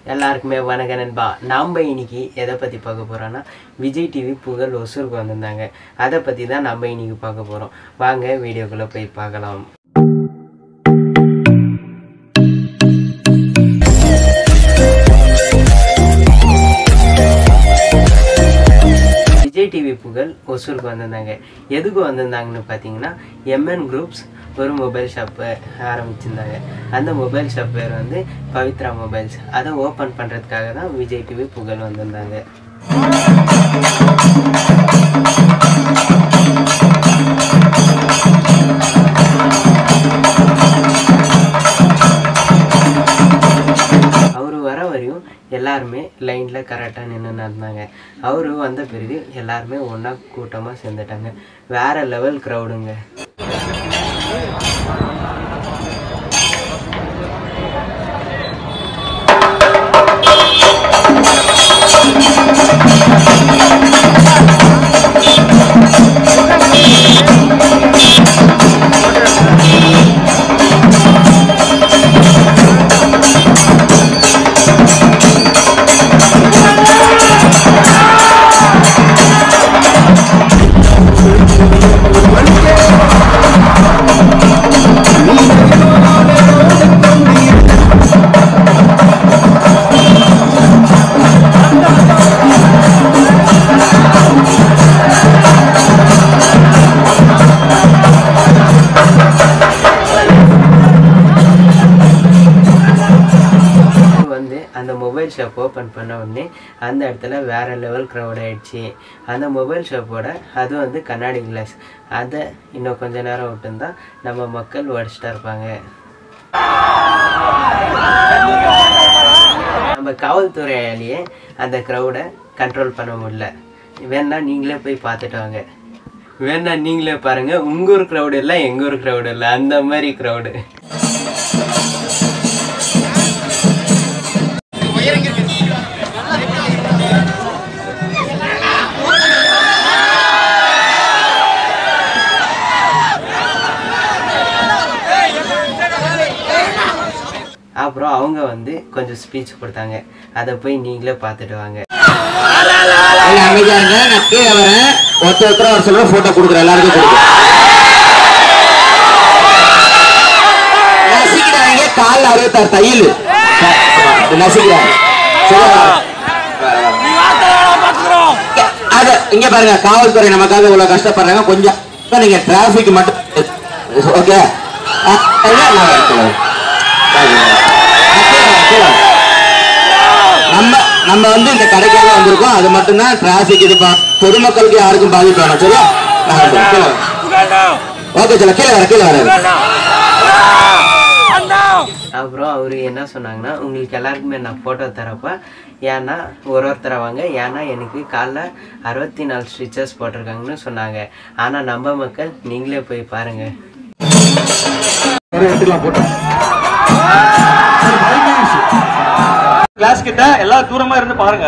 எல்லாருக்குமே வணக்கம் நண்பா நாம் இன்னைக்கு எதை பற்றி பார்க்க போகிறோன்னா விஜய் டிவி புகழ் ஒசூருக்கு வந்திருந்தாங்க அதை பற்றி தான் நம்ம இன்னைக்கு பார்க்க போகிறோம் வாங்க வீடியோக்குள்ளே போய் பார்க்கலாம் விஜய் டிவி புகழ் ஒசூருக்கு வந்திருந்தாங்க எதுக்கு வந்திருந்தாங்கன்னு பார்த்தீங்கன்னா எம்என் குரூப்ஸ் ஒரு மொபைல் ஷாப்பை ஆரம்பிச்சிருந்தாங்க அந்த மொபைல் ஷாப் பேர் வந்து பவித்ரா மொபைல்ஸ் அதை ஓப்பன் பண்ணுறதுக்காக தான் விஜய் டிவி புகழ் வந்திருந்தாங்க அவர் வர வரையும் எல்லாருமே லைனில் கரெக்டாக நின்று இருந்தாங்க அவர் வந்த பிறகு எல்லாருமே ஒன்றா கூட்டமாக சேர்ந்துட்டாங்க வேற லெவல் க்ரௌடுங்க வந்து அந்த மொபைல் ஷாப் ஓப்பன் பண்ண உடனே அந்த இடத்துல வேற லெவல் க்ரௌட் ஆயிடுச்சு அந்த மொபைல் ஷாப்போட அது வந்து கண்ணாடி கிளாஸ் அதை இன்னும் கொஞ்ச நேரம் விட்டுருந்தா நம்ம மக்கள் உடச்சிட்டா இருப்பாங்க நம்ம காவல்துறையாலேயே அந்த க்ரௌடை கண்ட்ரோல் பண்ண முடியல வேணா நீங்களே போய் பார்த்துட்டு வாங்க வேணா நீங்களே பாருங்க உங்க ஊர் க்ரௌடு இல்லை எங்க ஊர் க்ரௌடு இல்லை அந்த மாதிரி க்ரௌடு அப்புறம் அவங்க வந்து கொஞ்சம் ஸ்பீச் கொடுத்தாங்க அதை போய் நீங்களே பார்த்துட்டு வாங்க எல்லாம் அமைதியா இருங்க நான் கீழே வரேன் ஒருத்தர் ஒருத்தர் ஒரு சொல்ற போட்டோ கொடுக்குறேன் எல்லாருக்கும் கொடுக்குறேன் நசிக்கிறாங்க காலில் அறுபத்தாறு தையல் நசிக்கிறாங்க சொல்லுங்க. அது இங்க பாருங்க காவல்துறை நமக்காக இவ்வளவு கஷ்டப்படுறாங்க கொஞ்சம் இப்ப நீங்க டிராபிக் மட்டும் ஓகே நம்ம நம்ம வந்து இந்த கடைக்காக வந்திருக்கோம் அது மட்டும்தான் டிராபிக் இது பா- பொதுமக்களுக்கு யாருக்கும் பாதிப்பு வேணும் சரியா ஓகே சொல்ல கீழே வர கீழே வர அப்புறம் அவர் என்ன சொன்னாங்கன்னா உங்களுக்கு எல்லாருக்குமே நான் ஃபோட்டோ தரப்பா ஏன்னா ஒரு ஒருத்தர வாங்க ஏன்னா எனக்கு காலைல அறுபத்தி நாலு ஸ்டிச்சஸ் போட்டிருக்காங்கன்னு சொன்னாங்க ஆனால் நம்ம மக்கள் நீங்களே போய் பாருங்க கிளாஸ் கிட்ட எல்லாம் தூரமா இருந்து பாருங்க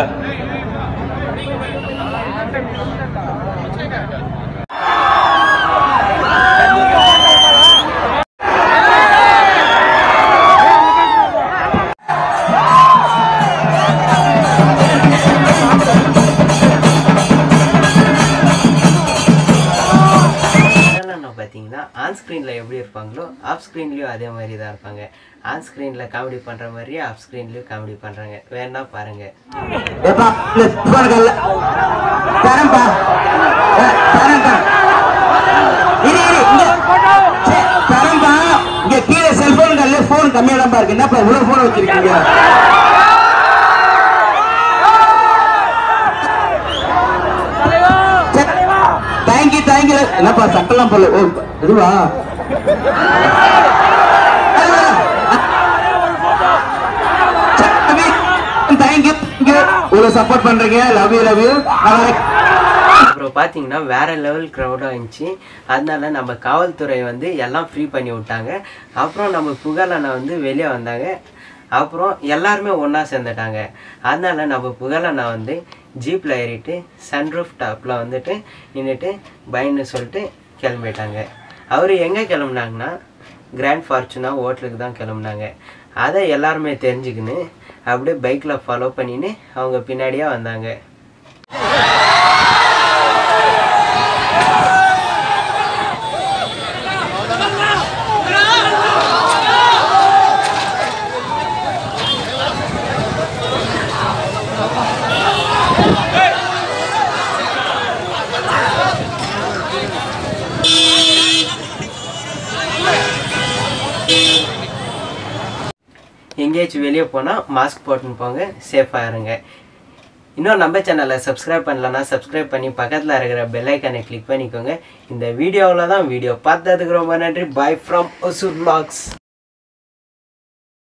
என்னென்ன பார்த்தீங்கன்னா ஆன் ஸ்க்ரீனில் எப்படி இருப்பாங்களோ ஆஃப் ஸ்க்ரீன்லேயும் அதே மாதிரி தான் இருப்பாங்க ஆன் ஸ்க்ரீனில் காமெடி பண்ணுற மாதிரியே ஆஃப் ஸ்க்ரீன்லேயும் காமெடி பண்ணுறாங்க வேணா பாருங்கள் ஏப்பா இந்த phone கல்ல. தரேன்ப்பா. ஏ, தரேன்ப்பா. இரு, இரு, இங்க. சே, தரேன்ப்பா. இங்க கீழே செல்போன் கல்ல போன் கம்மியா தான் இருக்கு என்னப்பா இவ்வளவு போன் வச்சிருக்கீங்க தேங்க்யூ தேங்க்யூ என்னப்பா சட்டெல்லாம் போல ஓ இதுவா தேங்க்யூ இவ்வளவு சப்போர்ட் பண்றீங்க லவ் யூ லவ் யூ அப்புறம் பார்த்தீங்கன்னா வேற லெவல் க்ரௌடாக இருந்துச்சு அதனால நம்ம காவல்துறை வந்து எல்லாம் ஃப்ரீ பண்ணி விட்டாங்க அப்புறம் நம்ம புகழனை வந்து வெளியே வந்தாங்க அப்புறம் எல்லாருமே ஒன்றா சேர்ந்துட்டாங்க அதனால நம்ம புகழனை வந்து ஜீப்பில் ஏறிட்டு சன்ரூஃப் டாப்பில் வந்துட்டு நின்றுட்டு பைன்னு சொல்லிட்டு கிளம்பிட்டாங்க அவர் எங்கே கிளம்புனாங்கன்னா கிராண்ட் ஃபார்ச்சுனா ஹோட்டலுக்கு தான் கிளம்புனாங்க அதை எல்லாருமே தெரிஞ்சுக்கின்னு அப்படியே பைக்கில் ஃபாலோ பண்ணின்னு அவங்க பின்னாடியே வந்தாங்க எங்கேயாச்சும் வெளியே போனால் மாஸ்க் போட்டுன்னு போங்க சேஃபாக இருங்க இன்னும் நம்ம சேனலை சப்ஸ்கிரைப் பண்ணலன்னா சப்ஸ்கிரைப் பண்ணி பக்கத்தில் இருக்கிற பெல் ஐக்கானை கிளிக் பண்ணிக்கோங்க இந்த வீடியோவில் தான் வீடியோ பார்த்ததுக்கு ரொம்ப நன்றி பாய் ஃப்ரம் ஒசூர் vlogs